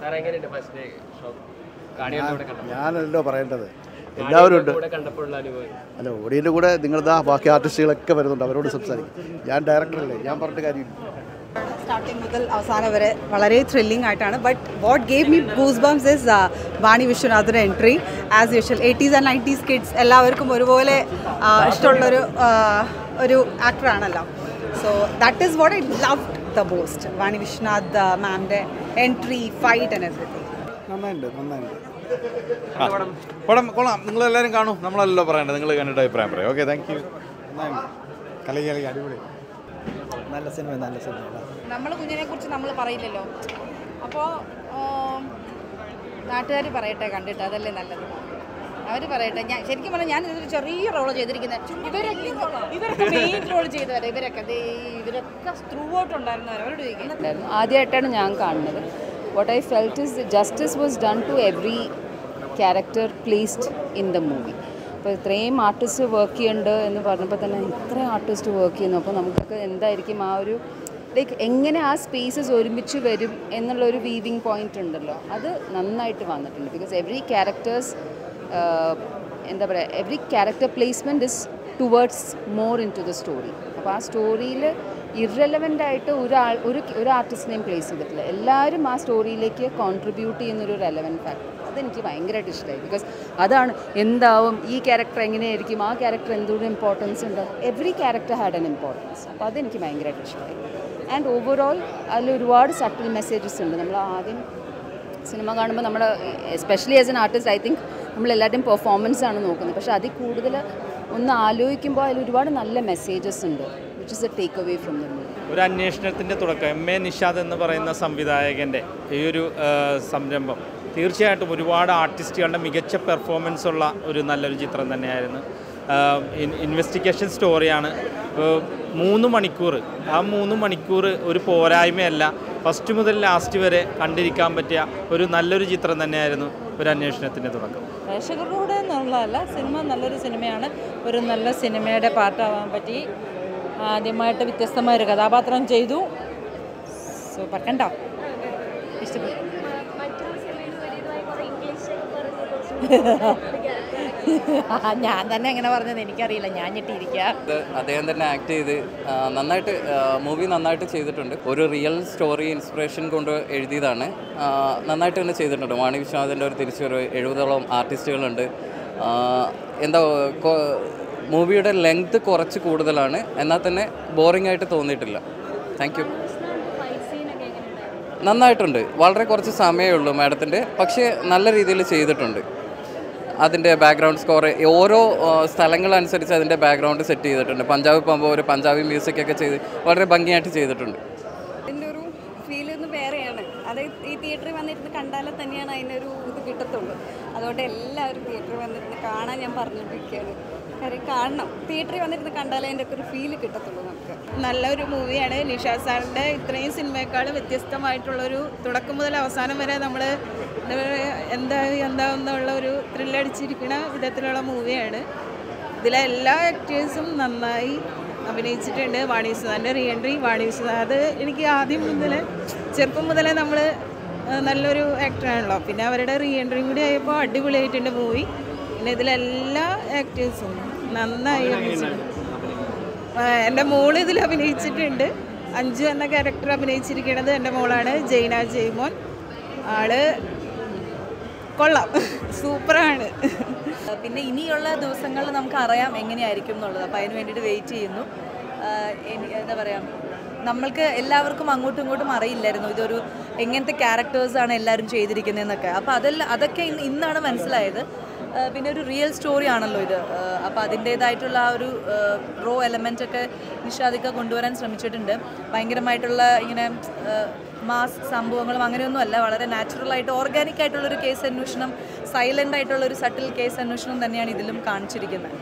sir എങ്ങനെയുണ്ട് first show കാണികളുടെ കൂടെ കണ്ടപ്പോൾ ഞാനല്ലോ പറയേണ്ടത് എല്ലാവരും ഉണ്ട് കൂടെ കണ്ടപ്പോഴുള്ള അനുഭവം അല്ല ഓടിയൻ്റെ കൂടെ നിങ്ങളിതാ ബാക്കി ആർട്ടിസ്റ്റുകളൊക്കെ വരുന്നുണ്ട് അവരോട് സംസാരിക്കും ഞാൻ ഡയറക്ടറല്ലേ ഞാൻ പറഞ്ഞിട്ട് കാര്യമില്ല സ്റ്റാർട്ടിങ് മുതൽ അവസാനം വരെ വളരെ ത്രില്ലിംഗ് ആയിട്ടാണ് but what gave me goose bumps is Vani വിശ്വനാഥിൻ്റെ entry as usual eighties and nineties kids എല്ലാവർക്കും ഒരുപോലെ ആ, ഇഷ്ടമുള്ളൊരു ആ, ഒരു ആക്ടറാണല്ലോ so that is what I love the most Vani Vishwanath മാമിൻ്റെ എൻട്രി ഫൈറ്റ് ആൻഡ് എവറിഥിങ് നന്നായിട്ടുണ്ട് നന്നായിട്ടുണ്ട് പടം കൊള്ളാം നിങ്ങളെല്ലാവരും കാണും നമ്മളല്ലല്ലോ പറയേണ്ടത് നിങ്ങൾ കണ്ടിട്ട് അഭിപ്രായം പറയാം okay thank you Kali Kali അടിപൊളി നല്ല സിനിമ നല്ല സിനിമ നമ്മൾ കുഞ്ഞിനെ കുറിച്ച് നമ്മൾ പറയില്ലല്ലോ അപ്പോൾ നാട്ടുകാർ പറയട്ടെ കണ്ടിട്ട് അതല്ലേ നല്ലത് അവർ പറയട്ടെ ഞാൻ ശരിക്കും പറഞ്ഞാൽ ഞാൻ ഇതൊരു ചെറിയ റോൾ ചെയ്തിരിക്കുന്നത് ഇവരൊക്കെ ഇവരൊക്കെ മെയിൻ റോൾ ചെയ്തവരെ ഇവരൊക്കെ ദേ ഇവരൊക്കെ ത്രൂ ഔട്ട് ഉണ്ടായിരുന്നവർ അവരോട് ചോദിക്കുന്നത് ഉണ്ടായിരുന്നു ആദ്യമായിട്ടാണ് ഞാൻ കാണുന്നത് what I felt is justice was done to every character placed in the movie അപ്പോൾ ഇത്രയും ആർട്ടിസ്റ്റ് വർക്ക് ചെയ്യുന്നുണ്ട് എന്ന് പറഞ്ഞപ്പോൾ തന്നെ ഇത്രയും ആർട്ടിസ്റ്റ് വർക്ക് ചെയ്യുന്നു അപ്പോൾ നമുക്കൊക്കെ എന്തായിരിക്കും ആ ഒരു ലൈക്ക് എങ്ങനെ ആ സ്പേസസ് ഒരുമിച്ച് വരും എന്നുള്ളൊരു വീവിങ് പോയിന്റ് ഉണ്ടല്ലോ അത് നന്നായിട്ട് വന്നിട്ടുണ്ട് ബിക്കോസ് എവറി ക്യാരക്ടേഴ്സ് എന്താ പറയുക every character placement is towards more into the story അപ്പോൾ ആ സ്റ്റോറിയിൽ ഇറലവൻ്റ് ആയിട്ട് ഒരാൾ ഒരു ഒരു ആർട്ടിസ്റ്റിനെയും പ്ലേസ് ചെയ്തിട്ടില്ല എല്ലാവരും ആ സ്റ്റോറിയിലേക്ക് കോൺട്രിബ്യൂട്ട് ചെയ്യുന്നൊരു റെലവൻറ്റ് ഫാക്ടർ അതെനിക്ക് ഭയങ്കരമായിട്ട് ഇഷ്ടമായി ബിക്കോസ് അതാണ് എന്താവും ഈ ക്യാരക്ടർ എങ്ങനെയായിരിക്കും ആ ക്യാരക്ടർ എന്തുകൊണ്ട് ഇമ്പോർട്ടൻസ് ഉണ്ട് every character had an importance അപ്പോൾ അതെനിക്ക് ഭയങ്കരമായിട്ട് ഇഷ്ടമായി ആൻഡ് ഓവറോൾ അതിൽ ഒരുപാട് സട്ടിൽ മെസ്സേജസ് ഉണ്ട് നമ്മൾ ആദ്യം സിനിമ കാണുമ്പോൾ നമ്മൾ especially as an artist I think നമ്മൾ എല്ലാവരുടെയും പെർഫോമൻസ് ആണ് നോക്കുന്നത് പക്ഷേ അതിൽ കൂടുതൽ ഒന്ന് ആലോചിക്കുമ്പോൾ അതിൽ ഒരുപാട് നല്ല മെസ്സേജസ് ഉണ്ട് which is a take away from the movie ഒരു അന്വേഷണത്തിൻ്റെ തുടക്കം എം എ നിഷാദ് എന്ന് പറയുന്ന സംവിധായകൻ്റെ ഈ ഒരു ആ, സംരംഭം തീർച്ചയായിട്ടും ഒരുപാട് ആർട്ടിസ്റ്റുകളുടെ മികച്ച പെർഫോമൻസ് ഉള്ള ഒരു നല്ലൊരു ചിത്രം തന്നെയായിരുന്നു ഇൻവെസ്റ്റിഗേഷൻ സ്റ്റോറിയാണ് ആ, മൂന്ന് മണിക്കൂർ ആ മൂന്ന് മണിക്കൂർ ഒരു പോരായ്മയല്ല ഫസ്റ്റ് മുതൽ ലാസ്റ്റ് വരെ കണ്ടിരിക്കാൻ പറ്റിയ ഒരു നല്ലൊരു ചിത്രം തന്നെയായിരുന്നു ഒരു അന്വേഷണത്തിൻ്റെ തുടക്കം പ്രേക്ഷകരുടെ കൂടെ എന്നുള്ളതല്ല സിനിമ നല്ലൊരു സിനിമയാണ് ഒരു നല്ല സിനിമയുടെ പാർട്ടാവാൻ പറ്റി ആദ്യമായിട്ട് വ്യത്യസ്തമായ ഒരു കഥാപാത്രം ചെയ്തു സൂപ്പർ കണ്ടോ ഇഷ്ടപ്പെട്ടു ആ, ഞാൻ തന്നെ എങ്ങനെ പറഞ്ഞത് എനിക്കറിയില്ല ഞാൻ ഞെട്ടിയിരിക്കുക ഇത് അദ്ദേഹം തന്നെ ആക്ട് ചെയ്ത് ആ, നന്നായിട്ട് മൂവി നന്നായിട്ട് ചെയ്തിട്ടുണ്ട് ഒരു റിയൽ സ്റ്റോറി ഇൻസ്പിറേഷൻ കൊണ്ട് എഴുതിയതാണ് ആ, നന്നായിട്ട് തന്നെ ചെയ്തിട്ടുണ്ട് വാണി വിശ്വനാഥിൻ്റെ ഒരു തിരിച്ചൊരു എഴുപതോളം ആർട്ടിസ്റ്റുകളുണ്ട് ആ, എന്താ കൊ- മൂവിയുടെ ലെങ്ത് കുറച്ച് കൂടുതലാണ് എന്നാൽ തന്നെ ബോറിംഗ് ആയിട്ട് തോന്നിയിട്ടില്ല താങ്ക് യു നന്നായിട്ടുണ്ട് വളരെ കുറച്ച് സമയമേ ഉള്ളൂ മാഡത്തിൻ്റെ പക്ഷേ നല്ല രീതിയിൽ ചെയ്തിട്ടുണ്ട് അതിൻ്റെ ബാക്ക്ഗ്രൗണ്ട് സ്കോർ ഓരോ ആ, സ്ഥലങ്ങളനുസരിച്ച് അതിൻ്റെ ബാക്ക്ഗ്രൗണ്ട് സെറ്റ് ചെയ്തിട്ടുണ്ട് പഞ്ചാബ് പോകുമ്പോൾ ഒരു പഞ്ചാബി മ്യൂസിക് ഒക്കെ ചെയ്ത് വളരെ ഭംഗിയായിട്ട് ചെയ്തിട്ടുണ്ട് അതിൻ്റെ ഒരു ഫീൽ ഒന്ന് വേറെയാണ് അത് ഈ തിയേറ്ററിൽ വന്നിരുന്ന് കണ്ടാലേ തന്നെയാണ് അതിനൊരു ഇത് കിട്ടത്തുള്ളൂ അതുകൊണ്ട് എല്ലാവരും തിയേറ്ററിൽ വന്നിരുന്ന് കാണാൻ ഞാൻ പറഞ്ഞുകൊണ്ടിരിക്കുകയാണ് കാര്യം കാണണം തിയേറ്ററിൽ വന്നിരുന്ന് കണ്ടാലേ അതിൻ്റെ ഒക്കെ ഒരു ഫീല് കിട്ടത്തുള്ളൂ നമുക്ക് നല്ലൊരു മൂവിയാണ് നിഷാദ് സാറിൻ്റെ ഇത്രയും സിനിമയെക്കാൾ വ്യത്യസ്തമായിട്ടുള്ളൊരു തുടക്കം മുതൽ അവസാനം വരെ നമ്മൾ എന്താ എന്താ എന്നുള്ള ഒരു ത്രില്ലടിച്ചിരിക്കുന്ന വിധത്തിലുള്ള മൂവിയാണ് ഇതിലെ എല്ലാ ആക്ടേഴ്സും നന്നായി അഭിനയിച്ചിട്ടുണ്ട് വാണി വിശ്വനാഥിൻ്റെ റീ എൻട്രി വാണി വിശ്വനാഥ് എനിക്ക് ആദ്യം മുതൽ ചെറുപ്പം മുതലേ നമ്മൾ നല്ലൊരു ആക്ടറാണല്ലോ പിന്നെ അവരുടെ റീ എൻട്രിയും കൂടി ആയപ്പോൾ അടിപൊളിയായിട്ടുണ്ട് മൂവി പിന്നെ ഇതിലെല്ലാ ആക്ടേഴ്സും നന്നായി അഭിനയിച്ചിട്ടുണ്ട് ആ, എൻ്റെ മോള് ഇതിൽ അഭിനയിച്ചിട്ടുണ്ട് അഞ്ചു എന്ന ക്യാരക്ടർ അഭിനയിച്ചിരിക്കുന്നത് എൻ്റെ മോളാണ് ജൈന ജയ്മോൻ ആള് കൊള്ളാം സൂപ്പറാണ് പിന്നെ ഇനിയുള്ള ദിവസങ്ങളിൽ നമുക്ക് അറിയാം എങ്ങനെയായിരിക്കും എന്നുള്ളത് അപ്പോൾ അതിന് വേണ്ടിയിട്ട് വെയിറ്റ് ചെയ്യുന്നു ആഹ് എനി- എന്താ പറയുക നമ്മൾക്ക് എല്ലാവർക്കും അങ്ങോട്ടും ഇങ്ങോട്ടും അറിയില്ലായിരുന്നു ഇതൊരു എങ്ങനത്തെ ക്യാരക്ടേഴ്സാണ് എല്ലാവരും ചെയ്തിരിക്കുന്നതെന്നൊക്കെ അപ്പോൾ അതെല്ലാം അതൊക്കെ ഇന്ന് ഇന്നാണ് മനസ്സിലായത് ആഹ് പിന്നെ ഒരു റിയൽ സ്റ്റോറി ആണല്ലോ ഇത് അപ്പോൾ അതിൻ്റേതായിട്ടുള്ള ആ ഒരു റോ എലമെൻ്റ് ഒക്കെ നിഷാദിക്ക കൊണ്ടുവരാൻ ശ്രമിച്ചിട്ടുണ്ട് ഭയങ്കരമായിട്ടുള്ള ഇങ്ങനെ മാസ് സംഭവങ്ങളും അങ്ങനെയൊന്നും അല്ല വളരെ നാച്ചുറൽ ആയിട്ട് ഓർഗാനിക് ആയിട്ടുള്ളൊരു കേസ് അന്വേഷണം സൈലൻ്റ് ആയിട്ടുള്ള ഒരു സട്ടിൽ കേസ് അന്വേഷണം തന്നെയാണ് ഇതിലും കാണിച്ചിരിക്കുന്നത്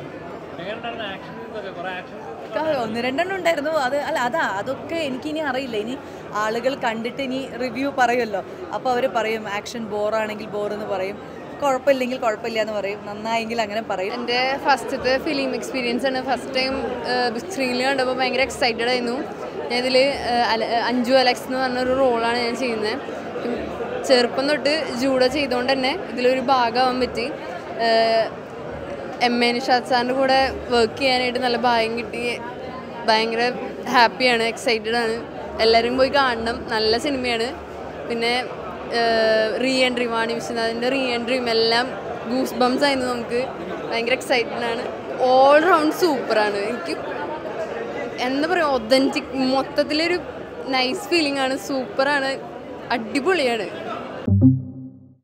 ആ, ഒന്ന് രണ്ടെണ്ണം ഉണ്ടായിരുന്നു അത് അല്ല അതാ അതൊക്കെ എനിക്കിനി അറിയില്ല ഇനി ആളുകൾ കണ്ടിട്ട് ഇനി റിവ്യൂ പറയുമല്ലോ അപ്പോൾ അവർ പറയും ആക്ഷൻ ബോറാണെങ്കിൽ ബോർ എന്ന് പറയും കുഴപ്പമില്ലെങ്കിൽ കുഴപ്പമില്ല എന്ന് പറയും നന്നായെങ്കിൽ അങ്ങനെ പറയും എൻ്റെ ഫസ്റ്റത്തെ ഫിലിം എക്സ്പീരിയൻസ് ആണ് ഫസ്റ്റ് ടൈം സ്ക്രീനിൽ കണ്ടപ്പോൾ ഭയങ്കര എക്സൈറ്റഡ് ആയിരുന്നു ഞാൻ ഇതിൽ അഞ്ജു അലക്സ് എന്ന് പറഞ്ഞൊരു റോളാണ് ഞാൻ ചെയ്യുന്നത് ചെറുപ്പം തൊട്ട് ജൂഡോ ചെയ്തുകൊണ്ട് തന്നെ ഇതിലൊരു ഭാഗമാവാൻ പറ്റി ഏഹ് എം എ നിഷാദ് സാറിൻ്റെ കൂടെ വർക്ക് ചെയ്യാനായിട്ട് നല്ല ഭാഗ്യം കിട്ടി ഭയങ്കര ഹാപ്പിയാണ് എക്സൈറ്റഡ് ആണ് എല്ലാവരും പോയി കാണണം നല്ല സിനിമയാണ് പിന്നെ റീ എൻട്രി വാണി വിശ്വനാഥിൻ്റെ റീ എൻട്രിയും എല്ലാം ഗൂസ് ബംസ് ആയിരുന്നു നമുക്ക് ഭയങ്കര എക്സൈറ്റഡ് ആണ് ഓൾ റൗണ്ട് സൂപ്പറാണ് എനിക്ക് എന്താ പറയുക ഒതൻറ്റിക് മൊത്തത്തിലൊരു നൈസ് ഫീലിംഗ് ആണ് സൂപ്പറാണ് അടിപൊളിയാണ്